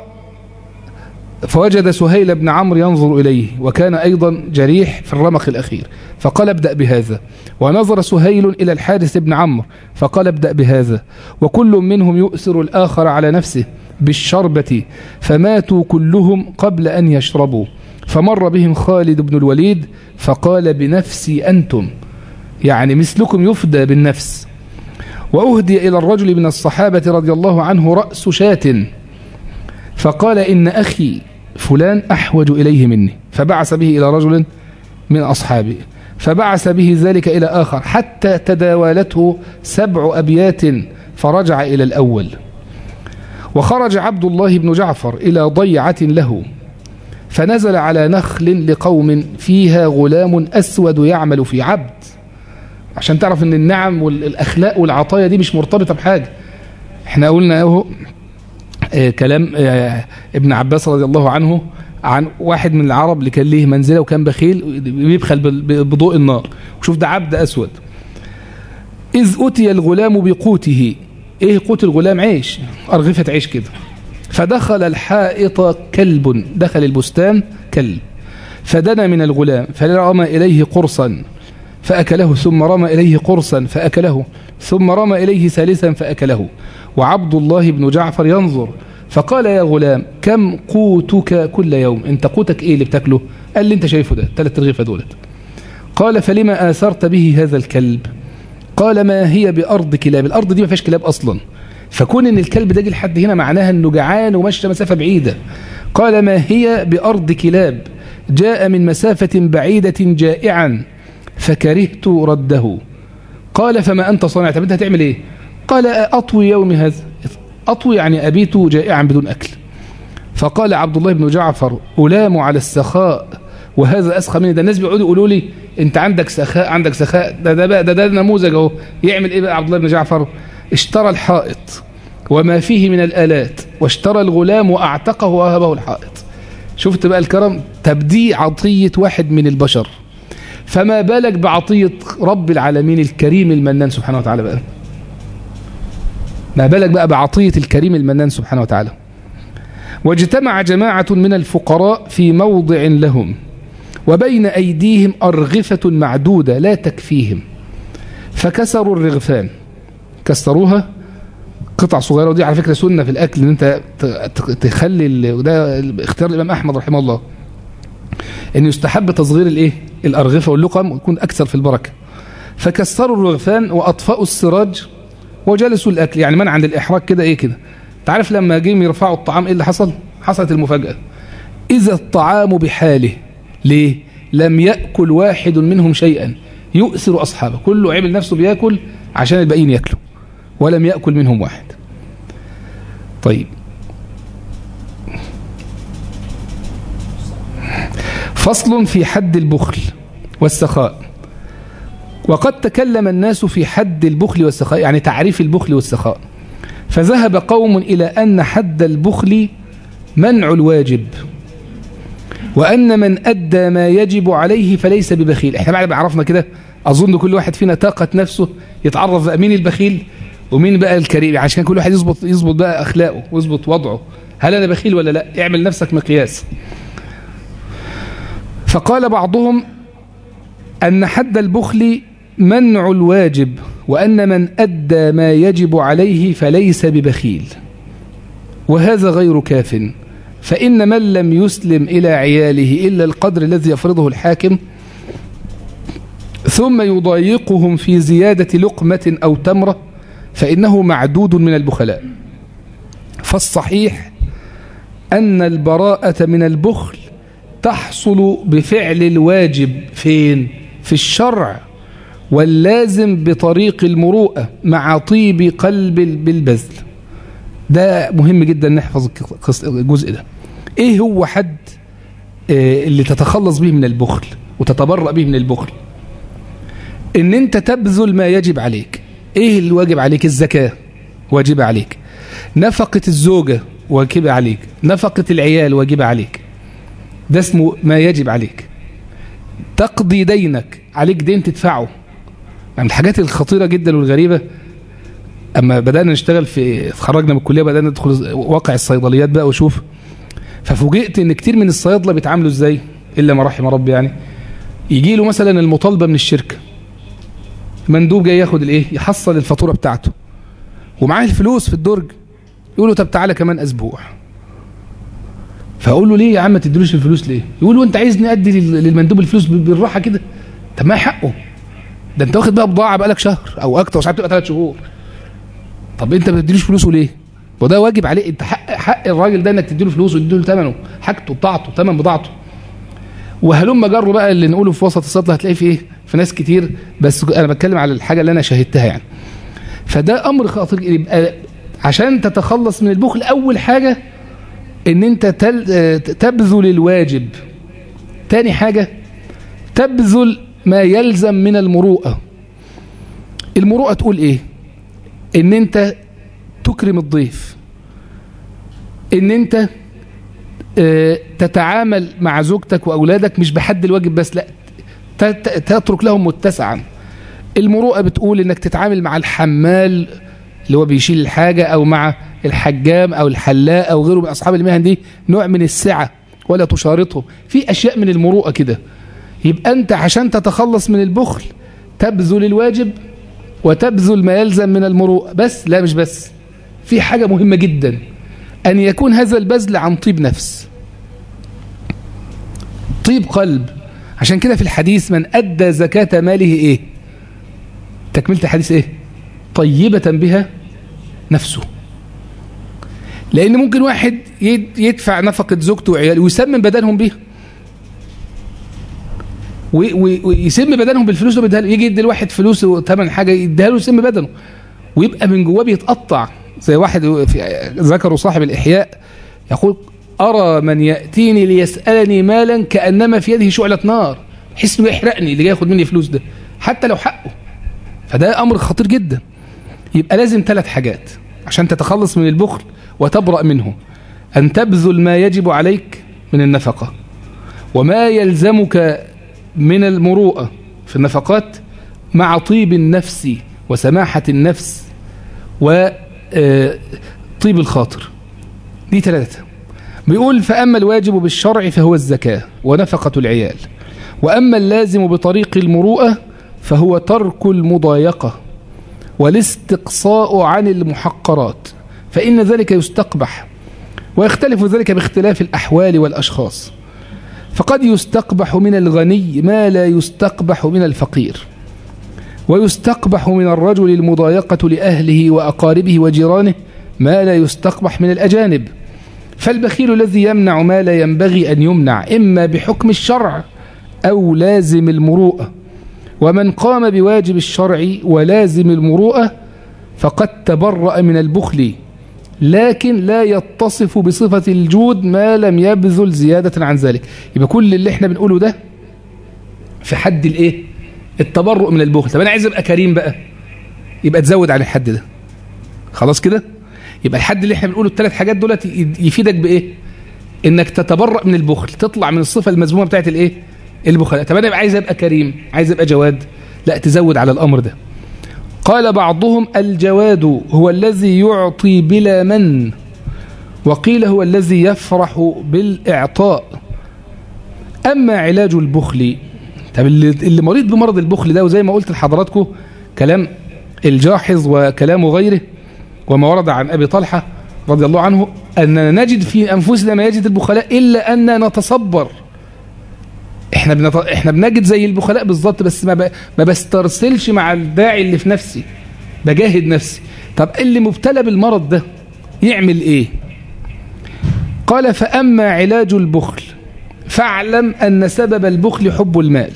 فوجد سهيل بن عمرو ينظر إليه وكان أيضا جريح في الرمق الأخير فقال ابدأ بهذا ونظر سهيل إلى الحارث بن عمرو فقال ابدأ بهذا وكل منهم يؤثر الآخر على نفسه بالشربة فماتوا كلهم قبل أن يشربوا فمر بهم خالد بن الوليد فقال بنفسي أنتم يعني مثلكم يفدى بالنفس وأهدي إلى الرجل من الصحابة رضي الله عنه رأس شاة فقال إن أخي فلان أحوج إليه مني فبعث به إلى رجل من أصحابه فبعث به ذلك إلى آخر حتى تداولته سبع أبيات فرجع إلى الأول وخرج عبد الله بن جعفر إلى ضيعة له فنزل على نخل لقوم فيها غلام أسود يعمل في عبد عشان تعرف ان النعم والأخلاق والعطايا دي مش مرتبطة بحاجة احنا قلنا اهو اه كلام اه ابن عباس رضي الله عنه عن واحد من العرب اللي كان ليه منزله وكان بخيل بيبخل بضوء النار وشوف ده عبد أسود إذ أتي الغلام بقوته إيه قوت الغلام عيش أرغفة عيش كده فدخل الحائط كلب دخل البستان كلب فدنا من الغلام فرمى إليه قرصا فأكله ثم رمى إليه قرصا فأكله ثم رمى إليه ثالثا فأكله وعبد الله بن جعفر ينظر فقال يا غلام كم قوتك كل يوم انت قوتك ايه اللي بتاكله قال لي انت شايفه ده ثلاث رغيفه دولت قال فلما آثرت به هذا الكلب قال ما هي بأرض كلاب الأرض دي ما فيهاش كلاب أصلا فكون ان الكلب ده جه لحد هنا معناها انه جعان ومشى مسافة بعيدة قال ما هي بأرض كلاب جاء من مسافة بعيدة جائعا فكرهت رده قال فما أنت صانع طب أنت هتعمل إيه قال أطوي يوم هذا أطوي يعني أبيت جائعا بدون أكل فقال عبد الله بن جعفر ألام على السخاء وهذا أسخى مني ده الناس بيقعدوا يقولوا لي أنت عندك سخاء عندك سخاء ده ده بقى ده, ده نموذج أهو يعمل إيه بقى عبد الله بن جعفر اشترى الحائط وما فيه من الآلات واشترى الغلام وأعتقه وأهبه الحائط شفت بقى الكرم تبدي عطية واحد من البشر فما بالك بعطية رب العالمين الكريم المنان سبحانه وتعالى بقى ما بالك بقى بعطية الكريم المنان سبحانه وتعالى واجتمع جماعة من الفقراء في موضع لهم وبين أيديهم أرغفة معدودة لا تكفيهم فكسروا الرغفان كسروها قطع صغيرة ودي على فكرة سنة في الأكل ان انت تخلي وده اختيار الإمام أحمد رحمه الله ان يستحب تصغير الايه الأرغفة واللقم ويكون أكثر في البركة فكسروا الرغفان وأطفأوا السراج وجلسوا الأكل يعني من عند الإحراج كده إيه كده تعرف لما جيم يرفعوا الطعام إيه اللي حصل حصلت المفاجأة إذا الطعام بحاله ليه لم يأكل واحد منهم شيئا يؤثر أصحابه كله عمل نفسه بيأكل عشان الباقيين يأكلوا ولم يأكل منهم واحد طيب فصل في حد البخل والسخاء وقد تكلم الناس في حد البخل والسخاء يعني تعريف البخل والسخاء فذهب قوم إلى أن حد البخل منع الواجب وأن من أدى ما يجب عليه فليس ببخيل احنا بعد ما عرفنا كده أظن كل واحد فينا طاقة نفسه يتعرف مين البخيل ومين بقى الكريم عشان كل واحد يظبط يظبط بقى اخلاقه ويظبط وضعه هل انا بخيل ولا لا اعمل نفسك مقياس فقال بعضهم ان حد البخل منع الواجب وان من ادى ما يجب عليه فليس ببخيل وهذا غير كاف فإن من لم يسلم إلى عياله إلا القدر الذي يفرضه الحاكم ثم يضايقهم في زيادة لقمة أو تمرة فإنه معدود من البخلاء فالصحيح أن البراءة من البخل تحصل بفعل الواجب فين؟ في الشرع واللازم بطريق المروءة مع طيب قلب بالبذل ده مهم جدا نحفظ الجزء ده ايه هو حد اللي تتخلص به من البخل وتتبرأ به من البخل ان انت تبذل ما يجب عليك ايه اللي واجب عليك الزكاة واجب عليك نفقة الزوجة واجب عليك نفقة العيال واجب عليك ده اسمه ما يجب عليك تقضي دينك عليك دين تدفعه يعني الحاجات الخطيرة جدا والغريبة اما بدأنا نشتغل في خرجنا من الكلية بدأنا ندخل واقع الصيدليات بقى وشوف ففوجئت ان كتير من الصيادله بيتعاملوا ازاي الا ما رحم ربي يعني يجي له مثلا المطالبه من الشركه مندوب جاي ياخد الايه يحصل الفاتوره بتاعته ومعاه الفلوس في الدرج يقول له طب تعالى كمان اسبوع فاقول له ليه يا عم ما تديلوش الفلوس ليه يقول له انت عايزني ادي للمندوب الفلوس بالراحه كده طب ما حقه ده انت واخد بقى بضاعه بقالك شهر او اكتر ساعات تبقى ثلاث شهور طب انت ما تديلوش فلوسه ليه وده واجب عليه انت حق حق الراجل ده انك تديله فلوس وتديله ثمنه حاجته بتاعته ثمن بضاعته وهلم جره بقى اللي نقوله في وسط الصدله هتلاقيه في ايه في ناس كتير بس انا بتكلم على الحاجه اللي انا شاهدتها يعني فده امر خاطر يبقى عشان تتخلص من البخل اول حاجه ان انت تل تبذل الواجب تاني حاجه تبذل ما يلزم من المروءه المروءه تقول ايه ان انت تكرم الضيف ان انت تتعامل مع زوجتك واولادك مش بحد الواجب بس لا تترك لهم متسعا المروءه بتقول انك تتعامل مع الحمال اللي هو بيشيل الحاجه او مع الحجام او الحلاق او غيره من اصحاب المهن دي نوع من السعه ولا تشارطهم في اشياء من المروءه كده يبقى انت عشان تتخلص من البخل تبذل الواجب وتبذل ما يلزم من المروءه بس لا مش بس في حاجه مهمه جدا أن يكون هذا البذل عن طيب نفس طيب قلب عشان كده في الحديث من أدى زكاة ماله إيه تكملة الحديث إيه طيبة بها نفسه لأن ممكن واحد يدفع نفقة زوجته وعياله ويسمن بدنهم بيها ويسم بدنهم بالفلوس اللي بيديها يجي يدي الواحد فلوس وثمن حاجه يديها له يسم بدنه ويبقى من جواه بيتقطع زي واحد ذكره صاحب الإحياء يقول أرى من يأتيني ليسألني مالا كأنما في يده شعلة نار حس انه يحرقني اللي جاي ياخد مني فلوس ده حتى لو حقه فده أمر خطير جدا يبقى لازم ثلاث حاجات عشان تتخلص من البخل وتبرأ منه أن تبذل ما يجب عليك من النفقة وما يلزمك من المروءة في النفقات مع طيب النفس وسماحة النفس و طيب الخاطر دي ثلاثة بيقول فأما الواجب بالشرع فهو الزكاة ونفقة العيال وأما اللازم بطريق المروءة فهو ترك المضايقة والاستقصاء عن المحقرات فإن ذلك يستقبح ويختلف ذلك باختلاف الأحوال والأشخاص فقد يستقبح من الغني ما لا يستقبح من الفقير ويستقبح من الرجل المضايقة لأهله وأقاربه وجيرانه ما لا يستقبح من الأجانب فالبخيل الذي يمنع ما لا ينبغي أن يمنع إما بحكم الشرع أو لازم المروءة ومن قام بواجب الشرع ولازم المروءة فقد تبرأ من البخل لكن لا يتصف بصفة الجود ما لم يبذل زيادة عن ذلك يبقى كل اللي احنا بنقوله ده في حد الايه التبرؤ من البخل طب انا عايز ابقى كريم بقى يبقى تزود عن الحد ده خلاص كده يبقى الحد اللي احنا بنقوله الثلاث حاجات دولت يفيدك بايه انك تتبرأ من البخل تطلع من الصفة المذمومة بتاعت الايه البخل طب انا عايز ابقى كريم عايز ابقى جواد لا تزود على الامر ده قال بعضهم الجواد هو الذي يعطي بلا من وقيل هو الذي يفرح بالإعطاء أما علاج البخل طب اللي مريض بمرض البخل ده وزي ما قلت لحضراتكم كلام الجاحظ وكلام غيره وما ورد عن أبي طلحة رضي الله عنه أننا نجد في أنفسنا ما يجد البخلاء إلا أن نتصبر احنا بنط... احنا بنجد زي البخلاء بالظبط بس ما, ب... ما بسترسلش مع الداعي اللي في نفسي بجاهد نفسي طب اللي مبتلى بالمرض ده يعمل ايه قال فأما علاج البخل فاعلم أن سبب البخل حب المال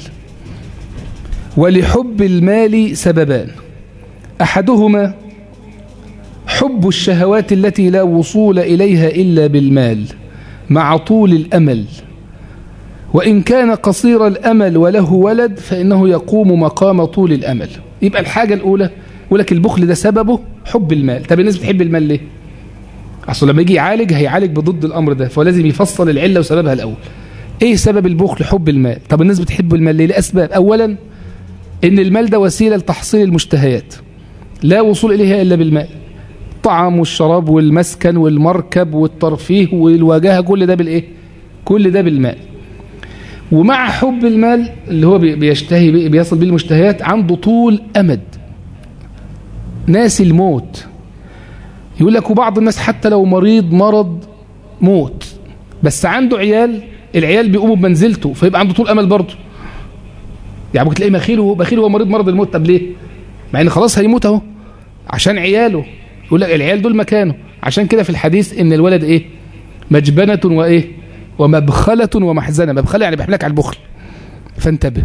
ولحب المال سببان أحدهما حب الشهوات التي لا وصول إليها إلا بالمال مع طول الأمل وإن كان قصير الأمل وله ولد فإنه يقوم مقام طول الأمل يبقى الحاجة الأولى يقول لك البخل ده سببه حب المال طب الناس بتحب المال ليه أصل لما يجي يعالج هيعالج بضد الأمر ده فلازم يفصل العلة وسببها الأول إيه سبب البخل حب المال طب الناس بتحب المال ليه لأسباب أولا إن المال ده وسيلة لتحصيل المشتهيات لا وصول إليها إلا بالمال الطعام والشراب والمسكن والمركب والترفيه والواجهة كل ده بالإيه كل ده بالمال ومع حب المال اللي هو بيشتهي بيصل به المشتهيات عنده طول أمد ناس الموت يقول لك وبعض الناس حتى لو مريض مرض موت بس عنده عيال العيال بيقوموا بمنزلته فيبقى عنده طول أمل برضه يعني ممكن تلاقيه بخيل بخيل هو مريض مرض الموت طب ليه مع ان خلاص هيموت اهو عشان عياله يقول لك العيال دول مكانه عشان كده في الحديث ان الولد ايه مجبنة وايه ومبخلة ومحزنة مبخلة يعني بيحملك على البخل فانتبه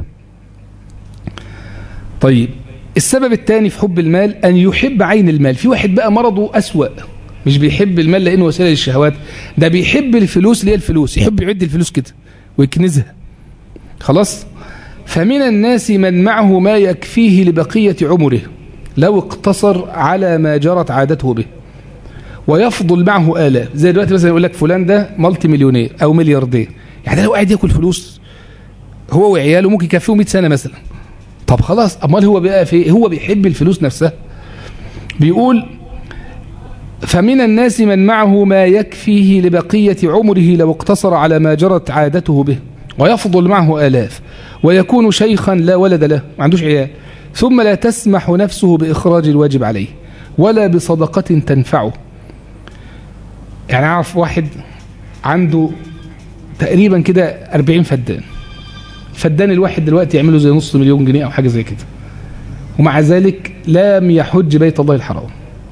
طيب السبب الثاني في حب المال أن يحب عين المال في واحد بقى مرضه أسوأ مش بيحب المال لأنه وسيلة للشهوات ده بيحب الفلوس اللي هي الفلوس يحب يعد الفلوس كده ويكنزها خلاص فمن الناس من معه ما يكفيه لبقية عمره لو اقتصر على ما جرت عادته به ويفضل معه آلاف زي دلوقتي مثلا يقول لك فلان ده مالتي مليونير أو ملياردير يعني لو قاعد ياكل فلوس هو وعياله ممكن يكفيه 100 سنة مثلا طب خلاص امال هو بقى في هو بيحب الفلوس نفسها بيقول فمن الناس من معه ما يكفيه لبقية عمره لو اقتصر على ما جرت عادته به ويفضل معه آلاف ويكون شيخا لا ولد له ما عندوش عيال ثم لا تسمح نفسه بإخراج الواجب عليه ولا بصدقة تنفعه يعني أعرف واحد عنده تقريبا كده 40 فدان فدان الواحد دلوقتي يعمله زي نص مليون جنيه أو حاجة زي كده ومع ذلك لم يحج بيت الله الحرام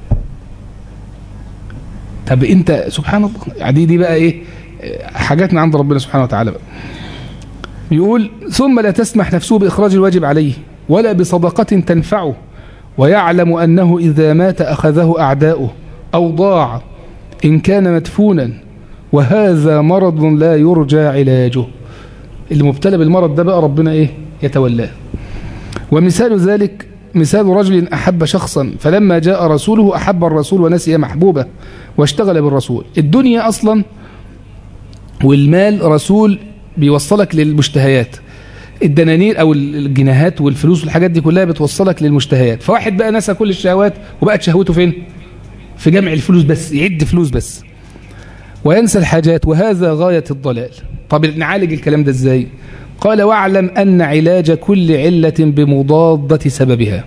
طب انت سبحان الله يعني دي بقى ايه حاجات من عند ربنا سبحانه وتعالى بقى يقول ثم لا تسمح نفسه بإخراج الواجب عليه ولا بصدقة تنفعه ويعلم أنه إذا مات أخذه أعداؤه أو ضاع إن كان مدفونا وهذا مرض لا يرجى علاجه اللي مبتلى بالمرض ده بقى ربنا إيه يتولاه ومثال ذلك مثال رجل أحب شخصا فلما جاء رسوله أحب الرسول ونسي محبوبه واشتغل بالرسول الدنيا أصلا والمال رسول بيوصلك للمشتهيات الدنانير أو الجنيهات والفلوس والحاجات دي كلها بتوصلك للمشتهيات فواحد بقى نسى كل الشهوات وبقت شهوته فين في جمع الفلوس بس يعد فلوس بس وينسى الحاجات وهذا غاية الضلال طب نعالج الكلام ده ازاي قال واعلم أن علاج كل علة بمضادة سببها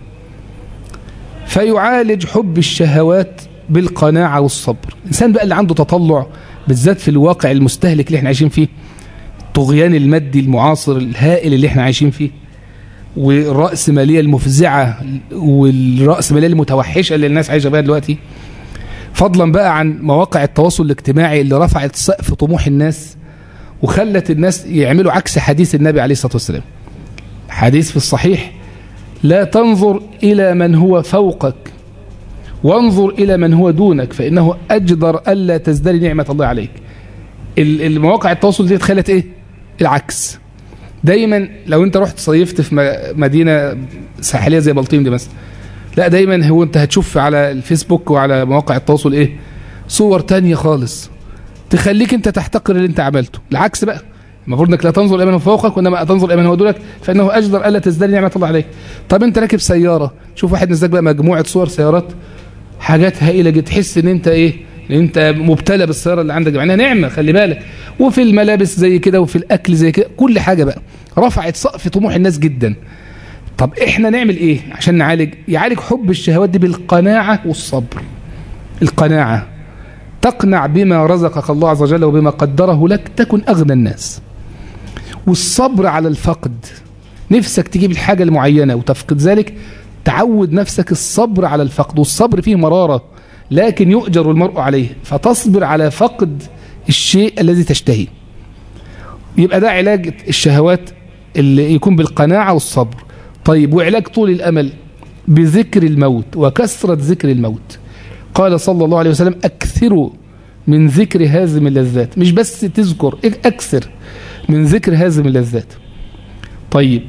فيعالج حب الشهوات بالقناعة والصبر الإنسان بقى اللي عنده تطلع بالذات في الواقع المستهلك اللي احنا عايشين فيه الطغيان المادي المعاصر الهائل اللي احنا عايشين فيه والرأسمالية المفزعة والرأسمالية المتوحشة اللي الناس عايشة بها دلوقتي فضلا بقى عن مواقع التواصل الاجتماعي اللي رفعت سقف طموح الناس وخلت الناس يعملوا عكس حديث النبي عليه الصلاة والسلام حديث في الصحيح لا تنظر إلى من هو فوقك وانظر إلى من هو دونك فإنه أجدر ألا تزدري نعمة الله عليك المواقع التواصل دي خلت إيه العكس دايما لو انت رحت صيفت في مدينة ساحلية زي بلطيم دي مثلا لا دايما هو انت هتشوف على الفيسبوك وعلى مواقع التواصل ايه صور تانية خالص تخليك انت تحتقر اللي انت عملته العكس بقى المفروض انك لا تنظر الى من هو فوقك وانما تنظر الى من هو دونك فانه اجدر الا تزداد نعمه الله عليك طب انت راكب سياره شوف واحد نزلك بقى مجموعه صور سيارات حاجات هائله جدا تحس ان انت ايه ان انت مبتلى بالسياره اللي عندك مع انها نعمه خلي بالك وفي الملابس زي كده وفي الاكل زي كده كل حاجه بقى رفعت سقف طموح الناس جدا طب احنا نعمل ايه عشان نعالج يعالج حب الشهوات دي بالقناعه والصبر القناعه تقنع بما رزقك الله عز وجل وبما قدره لك تكن أغنى الناس والصبر على الفقد نفسك تجيب الحاجة المعينة وتفقد ذلك تعود نفسك الصبر على الفقد والصبر فيه مرارة لكن يؤجر المرء عليه فتصبر على فقد الشيء الذي تشتهي يبقى ده علاج الشهوات اللي يكون بالقناعة والصبر طيب وعلاج طول الأمل بذكر الموت وكثرة ذكر الموت قال صلى الله عليه وسلم أكثروا من ذكر هازم اللذات مش بس تذكر أكثر من ذكر هازم اللذات طيب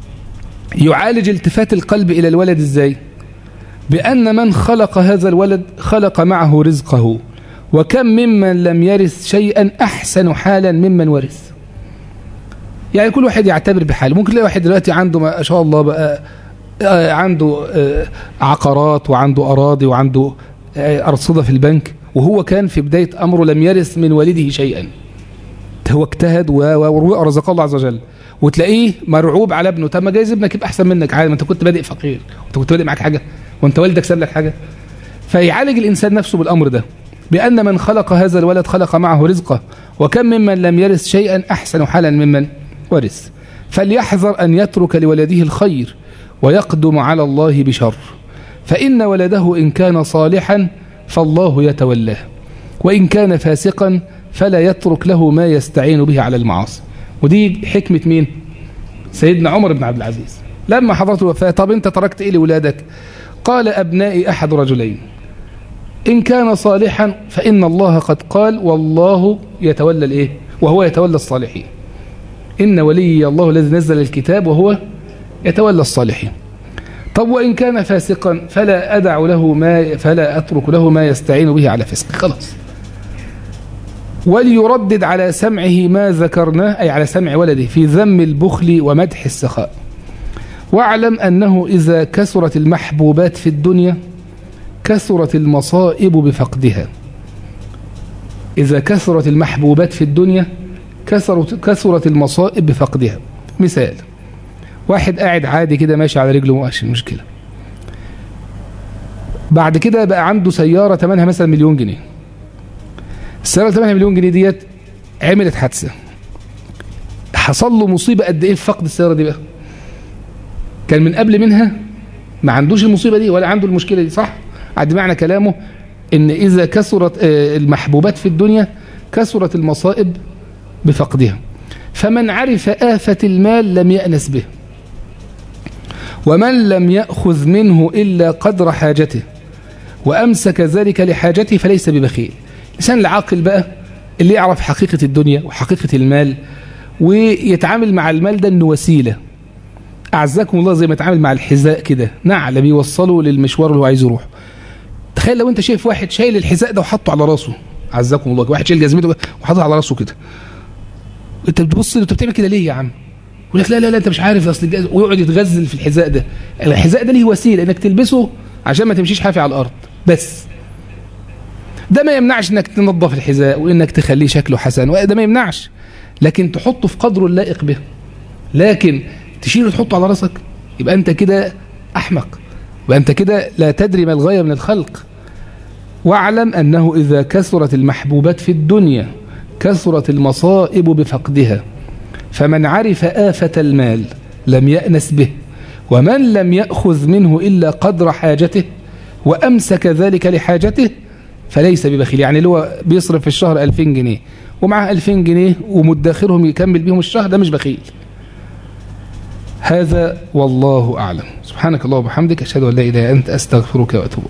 يعالج التفات القلب إلى الولد إزاي بأن من خلق هذا الولد خلق معه رزقه وكم ممن لم يرث شيئا أحسن حالا ممن ورث يعني كل واحد يعتبر بحاله ممكن تلاقي واحد دلوقتي عنده ما شاء الله بقى عنده عقارات وعنده أراضي وعنده أرصدة في البنك وهو كان في بداية أمره لم يرث من والده شيئا هو اجتهد ورزق الله عز وجل وتلاقيه مرعوب على ابنه طب ما جايز ابنك يبقى احسن منك عادي ما انت كنت بادئ فقير وانت كنت بادئ معاك حاجه وانت والدك ساب لك حاجه فيعالج الانسان نفسه بالامر ده بان من خلق هذا الولد خلق معه رزقه وكم ممن لم يرث شيئا احسن حالا ممن ورث فليحذر ان يترك لولده الخير ويقدم على الله بشر فان ولده ان كان صالحا فالله يتولاه وان كان فاسقا فلا يترك له ما يستعين به على المعاصي ودي حكمة مين سيدنا عمر بن عبد العزيز لما حضرت الوفاة طب انت تركت ايه لولادك قال أبنائي أحد رجلين إن كان صالحا فإن الله قد قال والله يتولى الإيه وهو يتولى الصالحين إن ولي الله الذي نزل الكتاب وهو يتولى الصالحين طب وإن كان فاسقا فلا أدع له ما فلا أترك له ما يستعين به على فسق خلاص وليردد على سمعه ما ذكرناه أي على سمع ولده في ذم البخل ومدح السخاء واعلم أنه إذا كثرت المحبوبات في الدنيا كثرت المصائب بفقدها إذا كثرت المحبوبات في الدنيا كثرت, كثرت المصائب بفقدها مثال واحد قاعد عادي كده ماشي على رجله ماشي المشكلة بعد كده بقى عنده سيارة ثمنها مثلا مليون جنيه السيارة 8 مليون جنيه ديت عملت حادثة حصل له مصيبة قد ايه في فقد السيارة دي بقى كان من قبل منها ما عندوش المصيبة دي ولا عنده المشكلة دي صح عد معنى كلامه ان اذا كثرت المحبوبات في الدنيا كثرت المصائب بفقدها فمن عرف آفة المال لم يأنس به ومن لم يأخذ منه إلا قدر حاجته وأمسك ذلك لحاجته فليس ببخيل الإنسان العاقل بقى اللي يعرف حقيقة الدنيا وحقيقة المال ويتعامل مع المال ده انه وسيلة أعزكم الله زي ما يتعامل مع الحذاء كده نعل بيوصله للمشوار اللي هو عايز يروح تخيل لو انت شايف واحد شايل الحذاء ده وحطه على راسه عزكم الله واحد شايل جزمته وحاططها على راسه كده انت بتبص انت بتعمل كده ليه يا عم يقول لك لا لا لا انت مش عارف اصل ويقعد يتغزل في الحذاء ده الحذاء ده ليه وسيله انك تلبسه عشان ما تمشيش حافي على الارض بس ده ما يمنعش انك تنظف الحذاء وانك تخليه شكله حسن ده ما يمنعش لكن تحطه في قدره اللائق به لكن تشيله وتحطه على راسك يبقى انت كده احمق يبقى انت كده لا تدري ما الغايه من الخلق واعلم انه اذا كثرت المحبوبات في الدنيا كثرت المصائب بفقدها فمن عرف آفة المال لم يأنس به ومن لم يأخذ منه إلا قدر حاجته وأمسك ذلك لحاجته فليس ببخيل يعني اللي هو بيصرف في الشهر 2000 جنيه ومعه 2000 جنيه ومدخرهم يكمل بيهم الشهر ده مش بخيل هذا والله أعلم سبحانك الله وبحمدك أشهد أن لا إله إلا أنت أستغفرك وأتوب